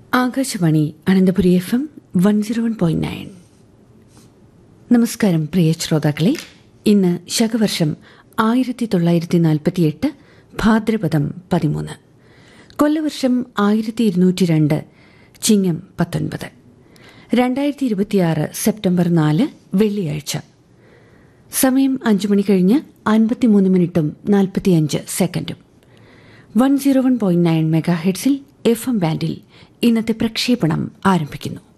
Akashvani Ananthapuri F M one zero one point nine നമസ്കാരം പ്രിയ ശ്രോതാക്കളെ ഇന്ന് ശകവർഷം ആയിരത്തി തൊള്ളായിരത്തി നാൽപ്പത്തിയെട്ട് ഭാദ്രപദം പതിമൂന്ന് കൊല്ലവർഷം ആയിരത്തി ഇരുന്നൂറ്റി രണ്ട് ചിങ്ങം പത്തൊൻപത് രണ്ടായിരത്തി ഇരുപത്തിയാറ് സെപ്റ്റംബർ നാല് വെള്ളിയാഴ്ച സമയം അഞ്ചു മണി കഴിഞ്ഞ് അൻപത്തിമൂന്ന് മിനിറ്റും നാൽപ്പത്തിയഞ്ച് സെക്കൻഡും one zero one point nine mega ഹെഡ്സിൽ എഫ് എം ബാൻഡിൽ ഇന്നത്തെ പ്രക്ഷേപണം ആരംഭിക്കുന്നു